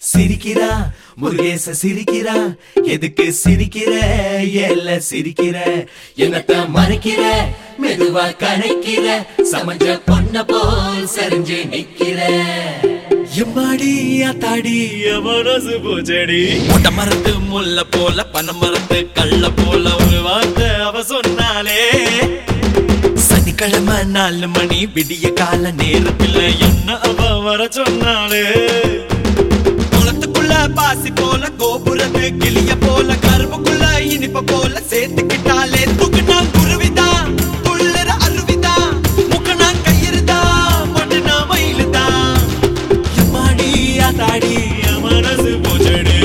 சிரிக்கிறா முருகேச சிரிக்கிறா எதுக்கு சிரிக்கிற ஏல சிரிக்கிற என்னத்த மறைக்கிற மெதுவா கணைக்கிற சமஞ்ச பொண்ண போல் சரிஞ்சு நிக்கிற எம்மாடி ஆத்தாடி மனசு பூச்செடி மொட்டை மரத்து முல்ல போல பனை மரத்து கள்ள போல ஒரு வார்த்தை அவ சொன்னாலே சனிக்கிழமை நாலு மணி விடிய கால நேரத்துல என்ன அவ வர சொன்னாலே குளத்துக்குள்ள பாசி போல கோபுரத்து கிளிய போல கரும்புக்குள்ள இனிப்ப போல சேர்த்துக்கிட்டாலே தூக்குனா குருவிதா துள்ளுற அருவிதா முக்கனா கயிறுதா மட்டுனா மயிலுதா எம்மாடி ஆத்தாடி என் மனசு போச்சடி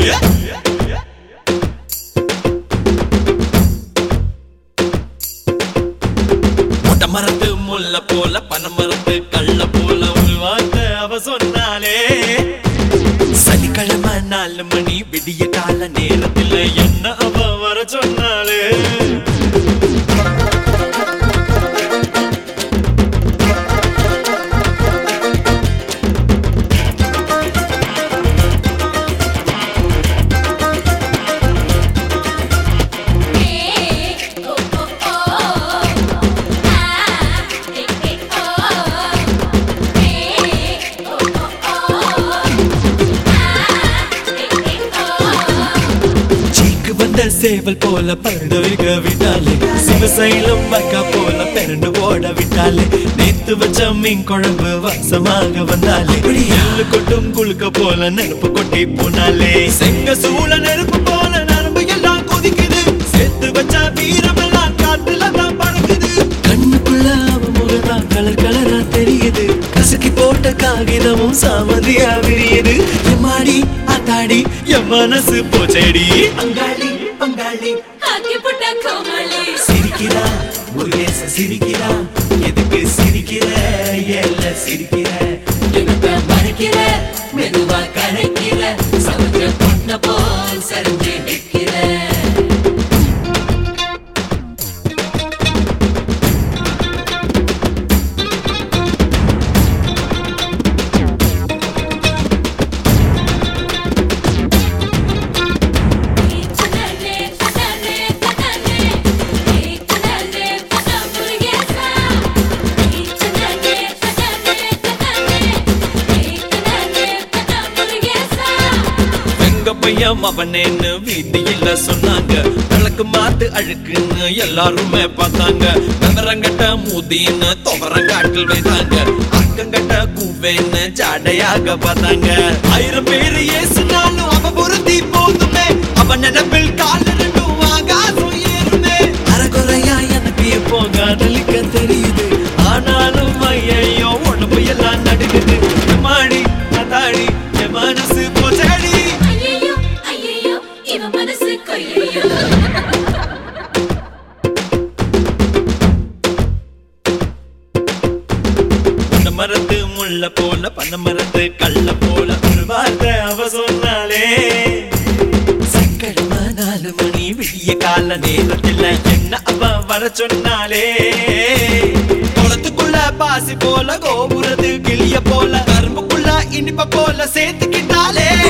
மொட்டை மரத்து முல்ல போல பனை மரத்து கள்ள போல ஒரு வார்த்தை அவ சொன்னாலே சனிக்கிழமை நாலு மணி விடிய கால நேரத்துல என்ன அவ வர சொன்னாலே சீக்கு வந்த சேவல் போல பறந்தவிக விட்டாலே சிவசைலம் மக்கா போல பிறண்டு ஓட விட்டாலே நேத்து வச்ச மீன் குழம்பு வாசமாக வந்தாலே எள்ளு கொட்டும் குளுக்க போல நெருப்பு கொட்டி போனாலே செங்க சூழ நெருப்பு போல நரம்பு எல்லாம் கொதிக்குது சேர்த்து வச்ச வீரமெல்லாம் காத்துல தான் பறக்குது கண்ணுக்குள்ள அவ முகதான் கலர் கலரா தெரியுது கசக்கி போட்ட காகிதமும் சாமதியா விரியுது எம்மாடி ஆத்தாடி என் மனசு போச்சேடி பங்காளி பங்காளி சிரிக்கிறா முருகேச சிரிக்கிறா எதுக்கு சிரிக்கிற ஏல சிரிக்கிற எனக்கு மறைக்கிற மெதுவா கரைக்கிற சமுத்திர பொண்ண போல் சரிஞ்சு நிற்கிற எங்க பையன் அவனேன்னு வீதியில சொன்னாங்க விளக்கு மாத்து அழுக்குன்னு எல்லாருமே பார்த்தாங்க விவரங்கட்ட மூதின்னு துவரங்காட்டில் வைத்தாங்க அக்கங்கட்ட கூவேன்னு ஜாடையாக பார்த்தாங்க ஆயிரம் பேரு ஏசுனாலும் அவ பொருத்தி போதுமே அவன் நினைப்பில் கால ரெண்டும் ஆகாசம் ஏறுமே அறகுறையா எனக்கு இப்போ காதலிக்க தெரியுது ஆனாலும் ஐயோ உடம்பு எல்லாம் நடுக்குது மாடி அதாடி என் மனசு போச்சாடி மனசு கொய்யோ இந்த மரத்து முள்ள போல பண்ண மரத்து கள்ள போல ஒரு வார்த்தை அவ சொன்னாலே சங்கடமா நாலு மணி விடிய கால நேரத்தில் என்ன அவ வர சொன்னாலே குளத்துக்குள்ள பாசி போல கோபுரத்து கிளிய போல கரும்புக்குள்ள இனிப்ப போல சேர்த்துக்கிட்டாலே